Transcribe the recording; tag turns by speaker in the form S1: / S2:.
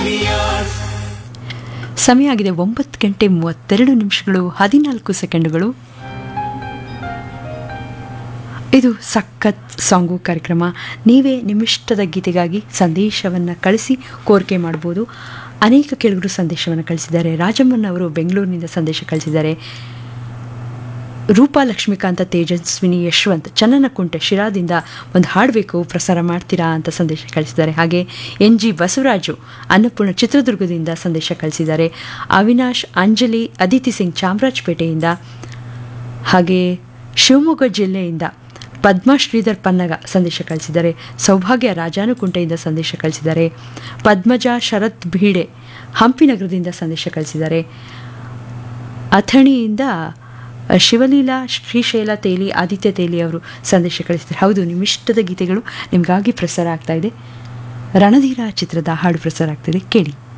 S1: ಸಮಯ ಆಗಿದೆ ಒಂಬತ್ತು ಗಂಟೆ ಮೂವತ್ತೆರಡು ನಿಮಿಷಗಳು ಹದಿನಾಲ್ಕು ಸೆಕೆಂಡುಗಳು ಇದು ಸಖತ್ ಸಾಂಗು ಕಾರ್ಯಕ್ರಮ ನೀವೇ ನಿಮ್ಮಿಷ್ಟದ ಗೀತೆಗಾಗಿ ಸಂದೇಶವನ್ನು ಕಳಿಸಿ ಕೋರಿಕೆ ಮಾಡ್ಬೋದು ಅನೇಕ ಕೇಳುಗರು ಸಂದೇಶವನ್ನು ಕಳಿಸಿದ್ದಾರೆ ರಾಜಮ್ಮನ್ ಅವರು ಬೆಂಗಳೂರಿನಿಂದ ಸಂದೇಶ ಕಳಿಸಿದ್ದಾರೆ ರೂಪಾ ಲಕ್ಷ್ಮೀಕಾಂತ ತೇಜಸ್ವಿನಿ ಯಶವಂತ್ ಚನ್ನನಕುಂಟೆ ಶಿರಾದಿಂದ ಒಂದು ಹಾಡಬೇಕು ಪ್ರಸಾರ ಮಾಡ್ತೀರಾ ಅಂತ ಸಂದೇಶ ಕಳಿಸಿದ್ದಾರೆ ಹಾಗೆ ಎನ್ ಜಿ ಬಸವರಾಜು ಅನ್ನಪೂರ್ಣ ಚಿತ್ರದುರ್ಗದಿಂದ ಸಂದೇಶ ಕಳಿಸಿದ್ದಾರೆ ಅವಿನಾಶ್ ಅಂಜಲಿ ಅದಿತಿ ಸಿಂಗ್ ಚಾಮರಾಜಪೇಟೆಯಿಂದ ಹಾಗೆ ಶಿವಮೊಗ್ಗ ಜಿಲ್ಲೆಯಿಂದ ಪದ್ಮಾ ಶ್ರೀಧರ್ ಪನ್ನಗ ಸಂದೇಶ ಕಳಿಸಿದ್ದಾರೆ ಸೌಭಾಗ್ಯ ರಾಜಾನುಕುಂಟೆಯಿಂದ ಸಂದೇಶ ಕಳಿಸಿದ್ದಾರೆ ಪದ್ಮಜಾ ಶರತ್ ಭೀಡೆ ಹಂಪಿನಗರದಿಂದ ಸಂದೇಶ ಕಳಿಸಿದ್ದಾರೆ ಅಥಣಿಯಿಂದ ಶಿವಲೀಲಾ ಶ್ರೀಶೈಲ ತೇಲಿ ಆದಿತ್ಯ ತೇಲಿ ಅವರು ಸಂದೇಶ ಕಳಿಸಿದ್ದಾರೆ ಹೌದು ನಿಮ್ಮಿಷ್ಟದ ಗೀತೆಗಳು ನಿಮಗಾಗಿ ಪ್ರಸಾರ ಆಗ್ತಾ ಇದೆ ರಣಧೀರ ಚಿತ್ರದ ಹಾಡು ಪ್ರಸಾರ ಆಗ್ತಿದೆ ಕೇಳಿ